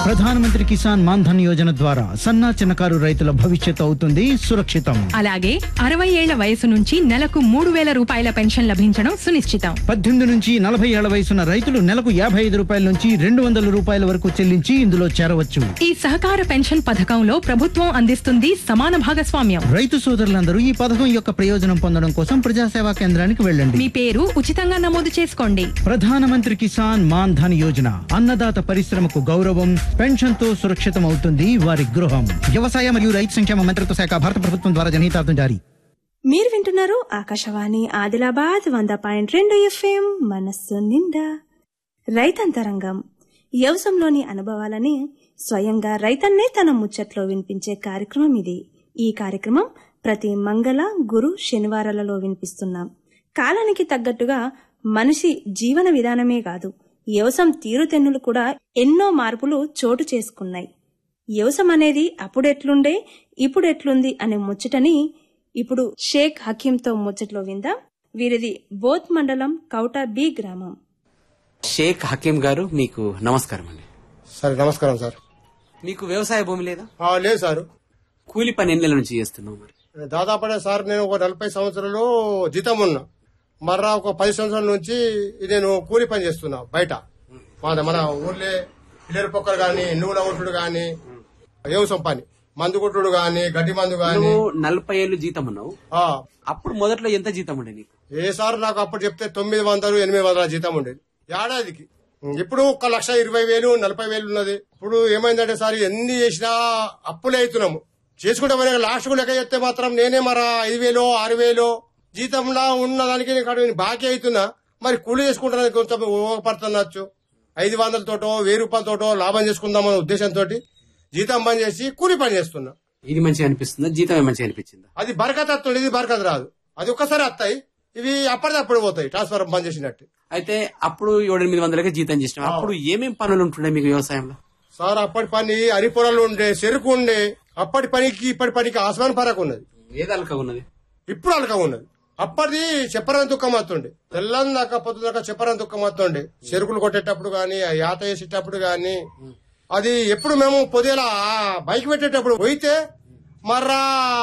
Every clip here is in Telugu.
ప్రధానమంత్రి కిసాన్ మాన్ ధన్ యోజన ద్వారా సన్నా చిన్నకారు రైతుల భవిష్యత్తు అవుతుంది సురక్షితం అలాగే అరవై ఏళ్ల వయసు నుంచి నెలకు మూడు వేల రూపాయల పెన్షన్ లభించడం సునిశ్చితం పద్దెనిమిది నుంచి నలభై ఏళ్ల వయసున్న రైతులు నెలకు యాభై ఐదు రూపాయల నుంచి రెండు వందల రూపాయల వరకు చెల్లించి ఇందులో చేరవచ్చు ఈ సహకార పెన్షన్ పథకంలో ప్రభుత్వం అందిస్తుంది సమాన భాగస్వామ్యం రైతు సోదరులందరూ ఈ పథకం యొక్క ప్రయోజనం పొందడం కోసం ప్రజాసేవా కేంద్రానికి వెళ్ళండి మీ పేరు ఉచితంగా నమోదు చేసుకోండి ప్రధానమంత్రి కిసాన్ మాన్ ధన్ యోజన అన్నదాత పరిశ్రమకు గౌరవం పెన్షన్ తో సురక్షితం అవుతుంది వారి గృహం వ్యవసాయ మరియు రైతు సంక్షేమ మంత్రిత్వ శాఖ భారత ప్రభుత్వం ద్వారా జనహితార్థం జారీ మీరు వింటున్నారు ఆకాశవాణి ఆదిలాబాద్ వంద పాయింట్ రెండు ఎఫ్ఎం మనస్సు నిండా రైతంతరంగం వ్యవసాయంలోని అనుభవాలని స్వయంగా రైతన్నే తన ముచ్చట్లో వినిపించే కార్యక్రమం ఇది ఈ కార్యక్రమం ప్రతి మంగళ గురు శనివారాలలో వినిపిస్తున్నాం కాలానికి తగ్గట్టుగా మనిషి జీవన విధానమే కాదు వ్యవసాయం తీరుతెన్నులు కూడా ఎన్నో మార్పులు చోటు చేసుకున్నాయి వ్యవసాయం అనేది అప్పుడెట్లుండే ఇప్పుడెట్లుంది అనే ముచ్చటని ఇప్పుడు షేక్ హకీంతో ముచ్చట్లో విందాం వీరిది బోత్ మండలం కౌటా బి గ్రామం షేక్ హకీం గారు మీకు నమస్కారం అండి సరే నమస్కారం సార్ మీకు వ్యవసాయ భూమి లేదా ఆ, లేదు సార్ కూలి పని ఎన్ని నెలల నుంచి చేస్తున్నావు మరి దాదాపునే సార్ నేను ఒక నలభై సంవత్సరాలు జీతం ఉన్నా మర్రా ఒక పది సంవత్సరాల నుంచి నేను కూలి పని చేస్తున్నా బయట మన మన ఊర్లే పిల్లల పొక్కలు గాని నూనె కొట్టుడు గాని వ్యవసాయం పని మందు కొట్టుడు గాని గడ్డి మందు గాని నువ్వు నలభై ఏళ్ళు జీతం ఉన్నావు ఆ, అప్పుడు మొదట్లో ఎంత జీతం ఉండే నీకు ఏ సార్ నాకు అప్పుడు చెప్తే తొమ్మిది వందలు ఎనిమిది వందల జీతం ఉండేది ఏడాదికి ఇప్పుడు ఒక లక్ష ఇరవై వేలు నలభై వేలు ఉన్నది ఇప్పుడు ఏమైందంటే సార్ ఎన్ని చేసినా అప్పులే అవుతున్నాము చేసుకుంటే మరి లాస్ట్ లెక్క చెప్తే మాత్రం నేనే మరా ఐదు వేలు ఆరు వేలు జీతంలా ఉన్నదానికి నేను కాదు నేను బాకీ అవుతున్నా మరి కూలి చేసుకుంటానికి కొంచెం ఉపయోగపడుతున్నచ్చు ఐదు వందలతోటో వెయ్యి రూపాయలతోటో లాభం చేసుకుందామనే ఉద్దేశంతో జీతం బంద్ చేసి కూలి పని చేస్తున్నా ఇది మంచిగా అనిపిస్తుందా జీతం మంచిగా అనిపించిందా అది బరకత్ వస్తుంది ఇది బరకత్ రాదు అది ఒక్కసారి వస్తాయి ఇవి అప్పటిదప్పుడు పోతాయి ట్రాన్స్ఫర్ బంద్ చేసినట్టు అయితే అప్పుడు ఏడెనిమిది వందలకే జీతం చేసినావు అప్పుడు ఏమేం పనులు ఉంటుండే మీకు వ్యవసాయంలో సార్ అప్పటి పని అరి పొలాలు ఉండే చెరుకు ఉండే అప్పటి పనికి ఇప్పటి పనికి ఆస్మాన్ పరకు ఉన్నది ఏది అలక ఉన్నది ఇప్పుడు అలక ఉన్నది అప్పటిది చెప్పరని దుఃఖం వస్తుండే తెల్లని దాకా పొద్దు దాకా చెప్పరని దుఃఖం వస్తుండే చెరుకులు కొట్టేటప్పుడు గాని ఆ యాత వేసేటప్పుడు గాని అది ఎప్పుడు మేము పొద్దులా బైక్ పెట్టేటప్పుడు పోయితే మర్రా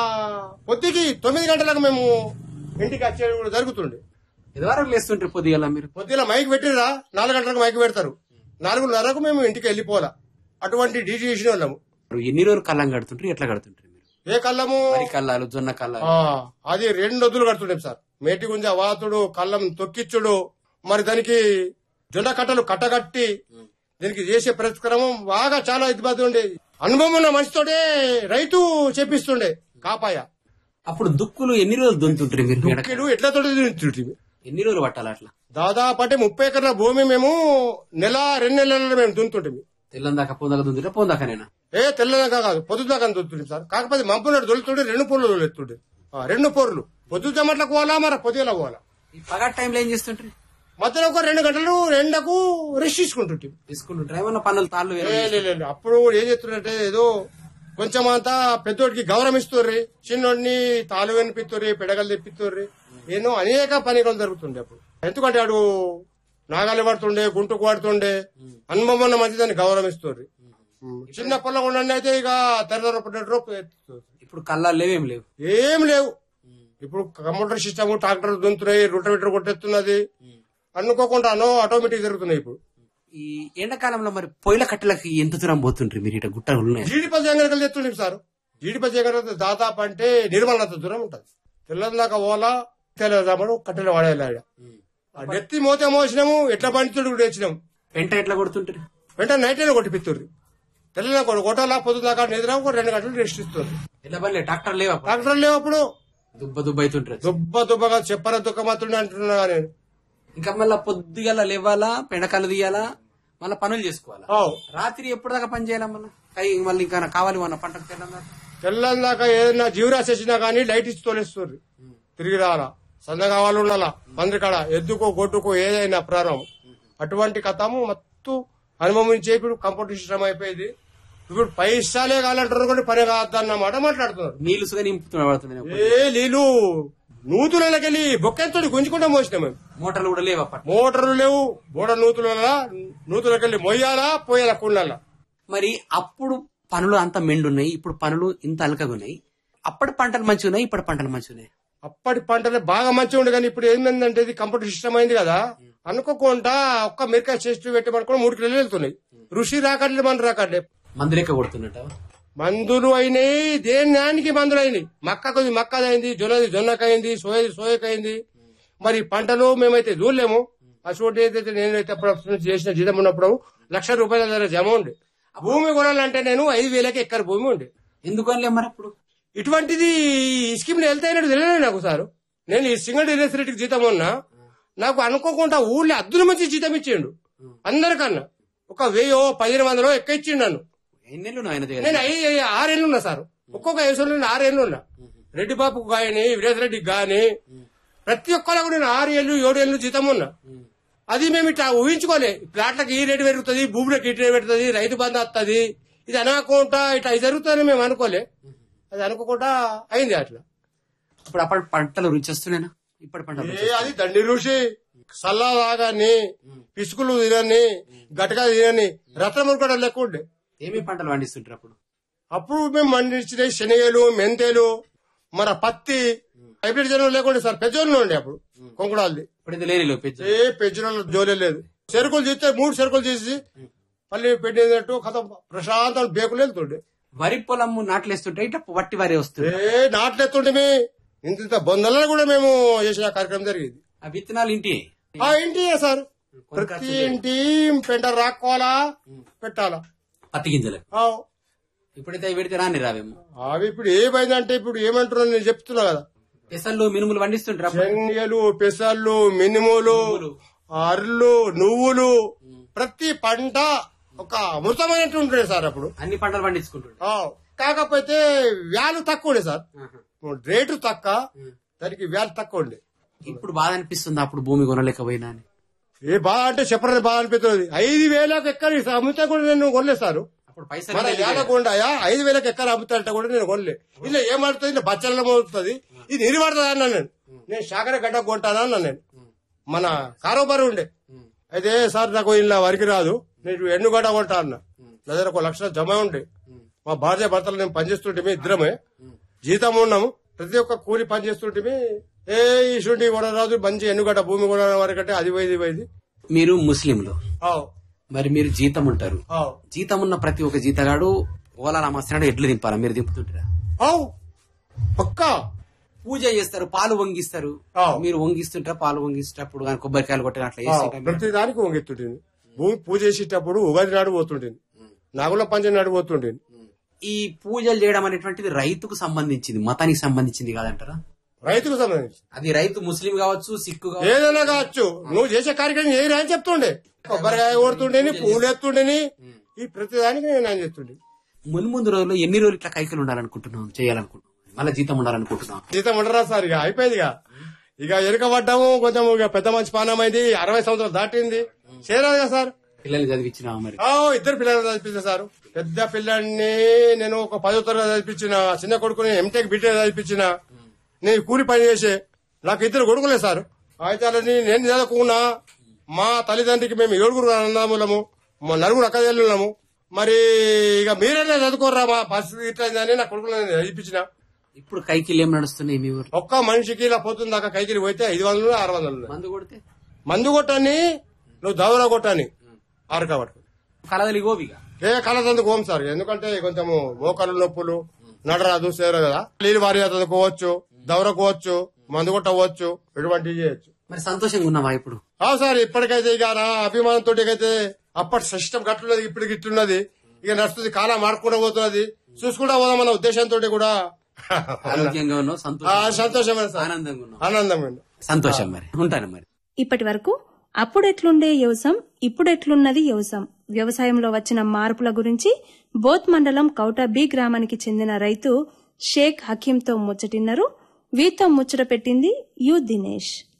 పొద్దుకి తొమ్మిది గంటలకు మేము ఇంటికి వచ్చేది కూడా జరుగుతుండే ఎదవరకు లేస్తుంటారు పొద్దుగల మీరు పొద్దున మైక్ పెట్టిరా నాలుగు గంటలకు మైక్ పెడతారు నాలుగున్నరకు మేము ఇంటికి వెళ్ళిపోవాలా అటువంటి డ్యూటీ చేసిన వాళ్ళము మరి ఎన్ని రోజులు కళ్ళం కడుతుంటారు ఎట్లా కడుతుంటారు మీరు ఏ కళ్ళము వరి కళ్ళాలు జొన్న కళ్ళాలు ఆ, అది రెండు వద్దులు కడుతుండే సార్ మేటి గుంజ వాతుడు కళ్ళం తొక్కిచ్చుడు మరి దానికి జొండ కట్టలు కట్టగట్టి దీనికి చేసే పరిష్కారం బాగా చాలా ఇబ్బంది ఉండే అనుభవం ఉన్న మనిషితోటే రైతు చెప్పిస్తుండే కాపాయ అప్పుడు దుక్కులు ఎన్ని రోజులు దున్తుంటారు మీరు మెడక? దుక్కిలు ఎట్లా తోటి ఎన్ని రోజులు పట్టాలి అట్లా దాదాపు అంటే ముప్పై ఎకరాల భూమి మేము నెల రెండు నెలల్లో మేము దున్తుంటే తెల్లం దాకా పోందాక దుంతుంటే పోందాకనేనా ఏ తెల్లదాకా కాదు పొద్దుదాకా దొరుకుతుంది సార్ కాకపోతే మబ్బునాడు దొరుకుతుండే రెండు పొర్లు దొరుకుతుండే ఆ, రెండు పొర్లు పొద్దు జమట్లకు పోవాలా మరి పొద్దులా పోవాలా ఈ పగటి టైంలో ఏం చేస్తుంటారు మధ్యలో ఒక రెండు గంటలు రెండకు రెస్ట్ తీసుకుంటుంటే తీసుకుంటుంటారు ఏమన్నా పనులు తాళ్ళు వేరే ఏ, లే, లే, లే. అప్పుడు ఏం చేస్తుండే ఏదో కొంచెం అంతా పెద్దోడికి గౌరవం ఇస్తుర్రి చిన్నోడిని తాలు వినిపిస్తుర్రి పెడగలు తెప్పిస్తుర్రి ఎన్నో అనేక పనిಗಳು జరుగుతుండే అప్పుడు ఎందుకంటే ఆడు నాగాలు పడుతుండే గుంటుకు పడుతుండే అనుభవం ఉన్న మంచి దాన్ని గౌరవం ఇస్తుర్రి చిన్న పొలం ఉండండి అయితే ఇక తెర రూపాయలు ఇప్పుడు కళ్ళాలు లేవేం లేవు ఏం లేవు ఇప్పుడు కంప్యూటర్ సిస్టమ్ ట్రాక్టర్ దుంతున్నాయి రొటవేటర్ కొట్టేస్తున్నది అనుకోకుండా అనో ఆటోమేటిక్ జరుగుతున్నాయి ఇప్పుడు ఈ ఎండాకాలంలో మరి పొయ్యిల కట్టెలకి ఎంత దూరం పోతుంటారు మీరు ఇట గుట్టలు ఉన్నాయి జీడిప జంగరకలు తెస్తుండే సార్ జీడిప జంగర దాదాపు అంటే నిర్మలంత దూరం ఉంటది తెల్లందాక ఓలా తెల్లదామడు కట్టెలు వాడేలా ఈడ. ఆ నెత్తి మోతే మోసినాము ఎట్లా పండితుడు కూడా తెచ్చినాం పెంట ఎట్లా కొడుతుంటారు వెంటనే నైట్ అయినా కొట్టిపిత్తుర్రి తెల్ల కొట్టాలా పొద్దుదాకా నిద్ర ఒక రెండు గంటలు రెస్ట్ ఇస్తుంది ఎట్లా పని ట్రాక్టర్ లేవా డాక్టర్ లేవు అప్పుడు దుబ్బ దుబ్బ అవుతుంటారు దుబ్బ దుబ్బగా చెప్పర దుఃఖ మాత్రం అంటున్నా నేను ఇంకా మళ్ళా పొద్దుగల లేవాలా పెండకాలు తీయాలా మళ్ళా పనులు చేసుకోవాలా ఆవ్. రాత్రి ఎప్పుడు దాకా పని చేయాలా మళ్ళీ కై మళ్ళీ ఇంకా కావాలి మన పంటకు తెలంగాణ తెల్లందాక ఏదైనా జీవరాశి వచ్చినా కానీ లైట్ ఇచ్చి తోలేస్తుంది తిరిగి రావాలా సంద కావాలి ఉండాలా పందిరికాడ ఎద్దుకో గొడ్డుకో ఏదైనా ప్రారంభం అటువంటి కథము మత్తు అనుభవించే ఇప్పుడు కంప్యూటర్ సిస్టమ్ అయిపోయింది ఇప్పుడు పైసాలే కావాలంటారు కొన్ని పని కాదన్నమాట మాట్లాడుతున్నారు నీళ్లు సుగా నింపుతున్నా పడుతుంది నేను. ఏ నీళ్ళు నూతులకెళ్ళి బొక్కెంతో గుంజుకుంటా మోసినాం మేము మోటార్లు కూడా లేవు అప్పట్లో మోటార్లు లేవు బోడ నూతుల నూతులకెళ్ళి మొయ్యాలా పోయాలా కుండాలా మరి అప్పుడు పనులు అంత మెండున్నాయి ఇప్పుడు పనులు ఇంత అలకగా ఉన్నాయి అప్పటి పంటలు మంచిగా ఉన్నాయి ఇప్పటి పంటలు మంచిగా ఉన్నాయి అప్పటి పంటలే బాగా మంచిగా ఉండే కానీ ఇప్పుడు ఏంటంటే ఇది కంప్యూటర్ సిస్టమ్ అయింది కదా అనుకోకుండా ఒక్క మిరకాయ చెట్టు పెట్టమనుకో మూడు కిలోలు వెళ్తున్నాయి ఋషి రాకట్లే మన రాకట్లే మందు లెక్క కొడుతున్నట్ట మందులు అయినాయి దేని దానికి మందులు అయినాయి మక్కకు మక్కది అయింది జొన్నది జొన్నకైంది సోయది సోయకైంది మరి పంటలు మేమైతే చూడలేము అటువంటి ఏదైతే నేనైతే అప్పుడు చేసిన జీతం ఉన్నప్పుడు లక్ష రూపాయల దగ్గర జమ ఉండే భూమి కొనాలంటే నేను ఐదు వేలకి ఎక్కర భూమి ఉండే ఎందుకనిలే మరి అప్పుడు ఇటువంటిది ఈ స్కీమ్ వెళ్తే అయినట్టు తెలియదు నాకు సారు నేను ఈ సింగిల్ డిరెస్ రెడ్డికి జీతం ఉన్నా నాకు అనుకోకుండా ఊళ్ళో అద్దుల మంచి జీతం ఇచ్చిండు అందరికన్నా ఒక వెయ్యో పదిహేను వందలో ఎక్క ఇచ్చిండు నన్ను ఎన్నెళ్ళు ఉన్నాయి ఆయన దగ్గర నేను ఐదు ఆరేళ్ళు ఉన్నా సార్ ఒక్కొక్క వయసులో నేను ఆరేళ్ళు ఉన్నా రెడ్డి బాబుకు గాయని వీరేశ్ రెడ్డికి గాని ప్రతి ఒక్కరికి నేను ఆరు ఏళ్ళు ఏడు ఏళ్ళు జీతం ఉన్నా అది మేము ఇట్లా ఊహించుకోలే ప్లాట్లకు ఈ రేటు పెరుగుతుంది భూములకు ఈ రేటు పెరుగుతుంది రైతు బంధు వస్తుంది ఇది అనుకోకుండా ఇట్లా ఇది జరుగుతుందని మేము అనుకోలే అది అనుకోకుండా అయింది అట్లా ఇప్పుడు అప్పటి పంటలు రుచి వస్తున్నాయినా ఇప్పటి పంటలు ఏ అది దండి ఋషి సల్లా తాగాని పిసుకులు తినని గటక తినని రత్నములు కూడా లెక్క ఉండే ఏమి పంటలు పండిస్తుంటారు అప్పుడు అప్పుడు మేము పండించిన శనగలు మెంతేలు మన పత్తి హైబ్రిడ్ జనం లేకుండా సార్ పెద్దోళ్ళు ఉండే అప్పుడు కొంకుడాలది ఇప్పుడు ఇది లేని పెద్ద ఏ పెద్దోళ్ళ జోలే లేదు చెరుకులు తీస్తే మూడు చెరుకులు తీసి మళ్ళీ పెట్టినట్టు కథ ప్రశాంతం బేకులు వెళ్తుండే వరి పొలం నాట్లేస్తుంటే ఇట్లా వట్టి వరి వస్తుంది ఏ నాట్లు ఎత్తుంటే మీ ఇంత ఇంత బొందలలో కూడా మేము చేసిన కార్యక్రమం జరిగేది ఆ విత్తనాలు ఇంటి ఆ ఇంటి సార్ ప్రతి ఇంటి పెంట రాక్కోవాలా పెట్టాలా పత్తి గింజలు ఆ, ఇప్పుడైతే అవి పెడితే రాని రావేమో అవి ఇప్పుడు ఏమైందంటే ఇప్పుడు ఏమంటున్నా నేను చెప్తున్నా కదా పెసళ్ళు మినుములు పండిస్తుంటారు అప్పుడు శనగలు పెసళ్ళు మినుములు అర్లు నువ్వులు ప్రతి పంట ఒక అమృతమైనట్టు ఉంటుండే సార్ అప్పుడు అన్ని పంటలు పండించుకుంటుంటారు ఆ, కాకపోతే వ్యాలు తక్కువ ఉండే సార్ రేటు తక్కువ దానికి వ్యాలు తక్కువ ఉండే ఇప్పుడు బాధ అనిపిస్తుంది అప్పుడు భూమి కొనలేకపోయినా అని ఏ బాగా అంటే చెప్పలేదు బాగా అనిపిస్తుంది ఐదు వేలకు ఎక్కడ అమ్మితే కూడా నేను కొనలేదు సార్ అప్పుడు పైసలు మన లేవు. ఏలకొండయా ఐదు వేలకు ఎక్కడ అమ్ముతాడంటే కూడా నేను కొనలే ఇలా ఏమడుతుంది ఇలా బచ్చల్లో మోగుతుంది ఇది నిలబడుతుంది అన్నా నేను నేను శాఖర గడ్డ కొంటానా అన్నా నేను మన కారోబారు ఉండే అయితే సార్ నాకు ఇలా వరకు రాదు నేను ఎన్నుగడ్డ కొంటా అన్న నా దగ్గర ఒక లక్ష జమ ఉండే మా భార్య భర్తలు నేను పనిచేస్తుంటే ఇద్దరమే జీతం ఉన్నాము ప్రతి ఒక్క కూలి పని చేస్తుంటే ఏ ఇటువంటి కొనరాదు మంచి ఎన్నుగడ్డ భూమి కొన వరకంటే అది పోయింది ఇది పోయింది మీరు ముస్లింలు ఆవ్, మరి మీరు జీతం ఉంటారు ఆవ్, జీతం ఉన్న ప్రతి ఒక్క జీతగాడు ఓలా రామస్తున్నాడు ఎడ్లు దింపాలా మీరు దింపుతుంటారా ఆవ్. పక్కా పూజ చేస్తారు పాలు వంగిస్తారు ఆ. మీరు వంగిస్తుంటారా పాలు వంగిస్తేటప్పుడు కానీ కొబ్బరికాయలు కొట్టిన అట్లా ఆ, చేస్తుంటారు ప్రతి దానికి వంగెత్తుంటుంది భూమి పూజ చేసేటప్పుడు ఉగాది నాడు పోతుంటుంది నాగుల పంచమి నాడు పోతుంటుంది ఈ పూజలు చేయడం అనేటువంటిది రైతుకు సంబంధించింది మతానికి సంబంధించింది కాదంటారా రైతుకు సంబంధించి అది రైతు ముస్లిం కావచ్చు సిక్కు కావచ్చు ఏదైనా కావచ్చు నువ్వు చేసే కార్యక్రమం ఏ అని చెప్తుండే కొబ్బరికాయ కొడుతుండేని పూలు ఎత్తుండేని ఈ ప్రతి దానికి నేను ఆయన చెప్తుండే మున్ముందు రోజుల్లో ఎన్ని రోజులు ఇట్లా కైకలు ఉండాలనుకుంటున్నాం చేయాలనుకుంటున్నాం మళ్ళీ జీతం ఉండాలనుకుంటున్నాం జీతం ఉండరా సార్ ఇక అయిపోయింది ఇక ఇక ఎరకబడ్డాము కొంచెం ఇక పెద్ద మంచి పానమైంది అరవై సంవత్సరాలు దాటింది చేయరాదు కదా సార్ పిల్లల్ని చదివించినా మరి ఆ, ఇద్దరు పిల్లలు చదివించారు సార్ పెద్ద పిల్లాడిని నేను ఒక పదో తరగతి చదివించిన చిన్న కొడుకుని ఎంటెక్ బీటెక్ చదివించిన నేను కూలి పని చేసే నాకు ఇద్దరు కొడుకులే సార్ ఆయుధాలని నేను చదువుకున్నా మా తల్లిదండ్రికి మేము ఏడుగురు అన్నదమ్ములము మా నలుగురు అక్కజల్లున్నాము మరి ఇక మీరైనా చదువుకోర్రా మా పరిస్థితి ఇట్లయిందని నా కొడుకులను చదివించిన ఇప్పుడు కైకిలు ఏం నడుస్తున్నాయి మీ ఊరు ఒక్క మనిషికి ఇలా పోతుంది దాకా కైకిలి పోతే ఐదు వందలు ఆరు వందలు మందు కొడితే మందు కొట్టని నువ్వు దవర కొట్టని ఆరు కాబట్టి కలదలి గోవిగా ఏ కలదందుకు హోం సార్ ఎందుకంటే కొంచెము మోకాలు నొప్పులు నడరాదు సేరు కదా నీళ్ళు వారి చదువుకోవచ్చు దవరకోవచ్చు మందు కొట్టవచ్చు ఇటువంటివి చేయొచ్చు మరి సంతోషంగా ఉన్నావా ఇప్పుడు ఆ సార్ ఇప్పటికైతే ఇక నా అభిమానంతో అయితే అప్పటి సిస్టమ్ గట్లున్నది ఇప్పుడు గిట్లున్నది ఇక నడుస్తుంది కాలం మారకుండా పోతున్నది చూసుకుంటా పోదామన్న ఉద్దేశంతో కూడా ఆరోగ్యంగా ఉన్నావు ఆ, సంతోషం సంతోషమైన సార్ ఆనందంగా ఉన్నావు ఆనందమైన సంతోషం మరి ఉంటాను మరి ఇప్పటి వరకు అప్పుడెట్లుండే వ్యవసాయం ఇప్పుడెట్లున్నది వ్యవసాయం వ్యవసాయంలో వచ్చిన మార్పుల గురించి బోత్ మండలం కౌట బి గ్రామానికి చెందిన రైతు షేక్ హకీంతో ముచ్చటిన్నారు వీతో ముచ్చట పెట్టింది యు దినేష్